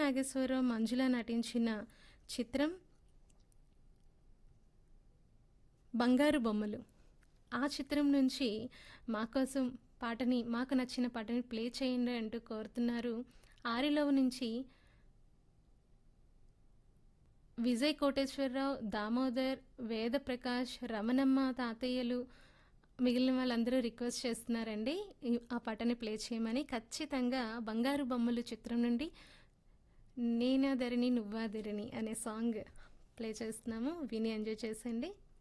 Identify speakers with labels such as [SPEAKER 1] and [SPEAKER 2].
[SPEAKER 1] నాగేశ్వరరావు మంజుల నటించిన చిత్రం బంగారు బొమ్మలు ఆ చిత్రం నుంచి మా కోసం పాటని మాకు నచ్చిన పాటని ప్లే చేయండి అంటూ కోరుతున్నారు ఆరిలవ్ నుంచి విజయ్ కోటేశ్వరరావు దామోదర్ వేద ప్రకాష్ రమణమ్మ తాతయ్యలు మిగిలిన వాళ్ళందరూ రిక్వెస్ట్ చేస్తున్నారండి ఈ- ఆ పాటని ప్లే చేయమని ఖచ్చితంగా బంగారు బొమ్మలు చిత్రం నుండి నేనాదరిని నువ్వాదరిని అనే సాంగ్ ప్లే చేస్తున్నాము విని ఎంజాయ్ చేసేయండి